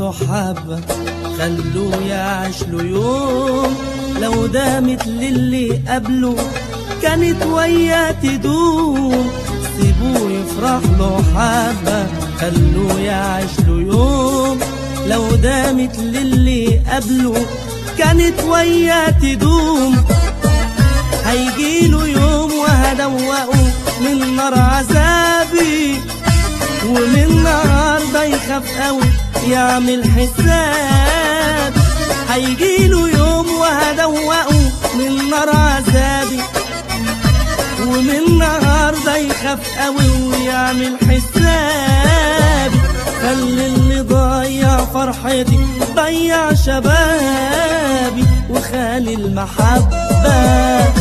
له حبة خلوه يعيش له يوم لو دامت للي قبله كانت وياه تدوم سيبوه يفرح له حبة خلوه يعيش له يوم لو دامت للي قبله كانت وياه تدوم هيجيله يوم وهدوقه من نار عذابي ومن النهارده يخاف قوي يعمل حساب هيجيله يوم وهدوقه من نار عذابي ومن النهارده يخاف قوي ويعمل حساب خلي اللي ضيع فرحتي ضيع شبابي وخالي المحبه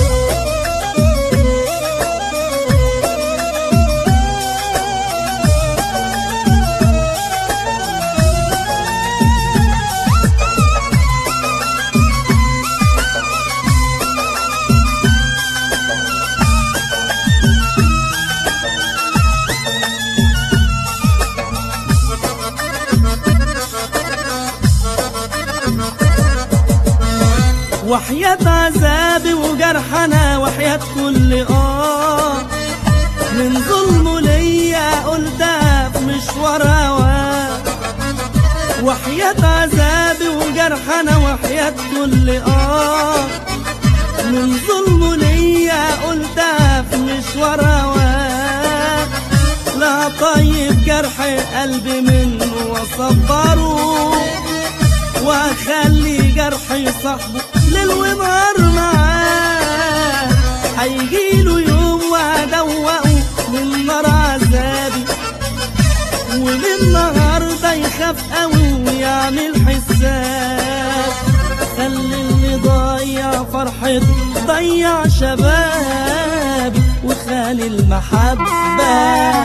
وحياة عذابي وجرحنا وحياة كل آه من ظلمه ليا قلت في مشوار هواه وحياة عذابي وجرحنا وحياة كل آه من ظلمه ليا قلت في مشوار هواه لا طيب جرح قلبي منه وصبره واخلي جرحي صاحبه ليل ونهار معاه هيجيله يوم وهدوقه من نار عذابي ومن النهارده يخاف قوي ويعمل حساب خلي اللي ضيع فرحتي ضيع شبابي وخالي المحبه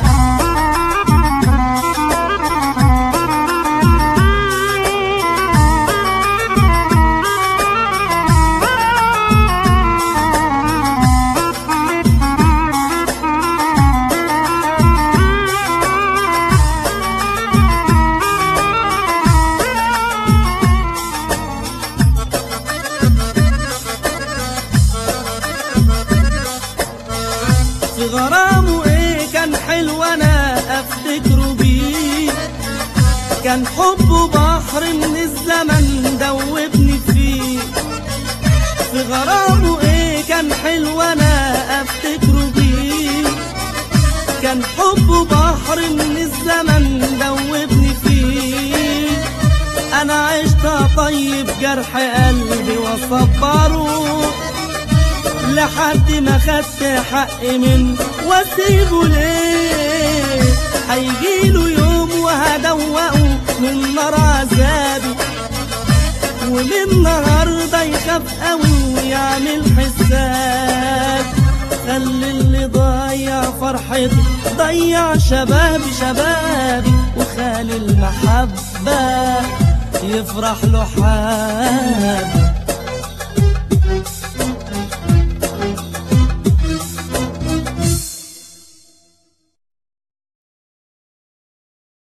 في غرامه ايه كان حلو انا افتكره بيه كان حبه بحر من الزمن دوبني فيه في غرامه ايه كان حلو انا افتكره بيه كان حبه بحر من الزمن دوبني فيه انا عشت طيب جرح قلبي وصبره لحد ما خدت حقي منه واسيبه ليه هيجيله يوم وهدوقه من نار عذابي ومن النهارده يخاف قوي ويعمل حساب خلي اللي ضيع فرحتي ضيع شبابي شبابي وخالي المحبه يفرح له حابي